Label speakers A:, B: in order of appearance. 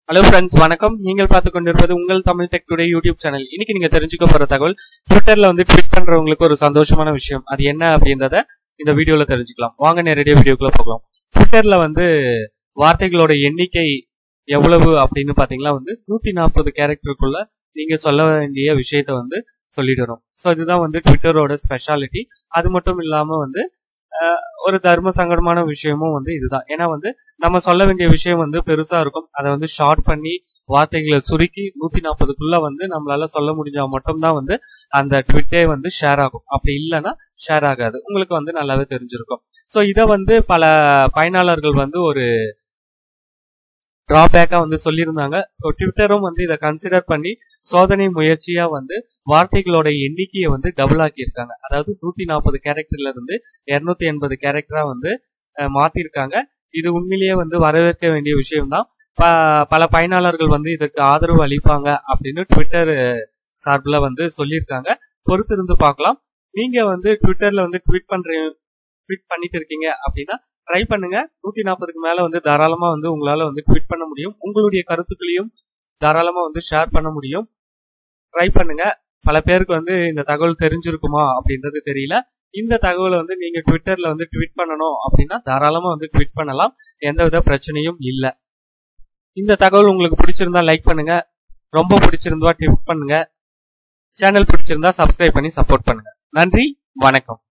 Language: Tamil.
A: ஹலோ ஃப்ரெண்ட்ஸ் வணக்கம் நீங்கள் பார்த்து கொண்டிருப்பது உங்கள் Tamil tech today YouTube channel இன்னைக்கு நீங்க தெரிஞ்சுக்க போற தகவல் ட்விட்டர்ல வந்து ட்வீட் பண்றவங்களுக்கு ஒரு சந்தோஷமான விஷயம் அது என்ன அப்படின்றத இந்த வீடியோல தெரிஞ்சுக்கலாம் வாங்க நேரடியாக வீடியோக்குள்ள போகலாம் ட்விட்டர்ல வந்து வார்த்தைகளோட எண்ணிக்கை எவ்வளவு அப்படின்னு பாத்தீங்கன்னா வந்து நூத்தி நாற்பது கேரக்டருக்குள்ள நீங்க சொல்ல வேண்டிய விஷயத்த வந்து சொல்லிடணும் ஸோ இதுதான் வந்து ட்விட்டரோட ஸ்பெஷாலிட்டி அது மட்டும் இல்லாம வந்து அஹ், ஒரு தர்ம சங்கடமான விஷயமும் வந்து இதுதான் ஏன்னா வந்து நம்ம சொல்ல வேண்டிய விஷயம் வந்து பெருசா இருக்கும் அதை வந்து ஷார்ட் பண்ணி வார்த்தைகளை சுருக்கி நூத்தி நாற்பதுக்குள்ள வந்து நம்மளால சொல்ல முடிஞ்சா மட்டும்தான் வந்து அந்த ட்விட்டே வந்து ஷேர் ஆகும் அப்படி இல்லைன்னா ஷேர் ஆகாது உங்களுக்கு வந்து நல்லாவே தெரிஞ்சிருக்கும் ஸோ இதை வந்து பல பயனாளர்கள் வந்து ஒரு டிராபேக்கா வந்து சொல்லியிருந்தாங்க ஸோ ட்விட்டரும் வந்து இதை கன்சிடர் பண்ணி சோதனை முயற்சியா வந்து வார்த்தைகளோட எண்ணிக்கையை வந்து டபுள் ஆக்கியிருக்காங்க அதாவது நூத்தி நாற்பது கேரக்டர்ல இருந்து இருநூத்தி எண்பது கேரக்டரா வந்து அஹ், மாத்திருக்காங்க இது உண்மையிலேயே வந்து வரவேற்க வேண்டிய விஷயம்தான் ப- பல பயனாளர்கள் வந்து இதற்கு ஆதரவு அளிப்பாங்க அப்படின்னு ட்விட்டர் சார்பில் வந்து சொல்லியிருக்காங்க பொறுத்திருந்து பார்க்கலாம் நீங்க வந்து ட்விட்டர்ல வந்து ட்வீட் பண்றீங்க ட்வீட் பண்ணிட்டு இருக்கீங்க அப்படின்னா ட்ரை பண்ணுங்க நூத்தி நாற்பதுக்கு மேல வந்து தாராளமா வந்து உங்களால வந்து ட்வீட் பண்ண முடியும் உங்களுடைய கருத்துக்களையும் தாராளமா வந்து ஷேர் பண்ண முடியும் ட்ரை பண்ணுங்க பல பேருக்கு வந்து இந்த தகவல் தெரிஞ்சிருக்குமா அப்படின்றது தெரியல இந்த தகவலை வந்து நீங்க ட்விட்டர்ல வந்து ட்வீட் பண்ணணும் அப்படின்னா தாராளமா வந்து ட்வீட் பண்ணலாம் எந்தவித பிரச்சனையும் இல்லை இந்த தகவல் உங்களுக்கு பிடிச்சிருந்தா லைக் பண்ணுங்க ரொம்ப பிடிச்சிருந்தா ட்வீட் பண்ணுங்க சேனல் பிடிச்சிருந்தா சப்ஸ்கிரைப் பண்ணி சப்போர்ட் பண்ணுங்க நன்றி வணக்கம்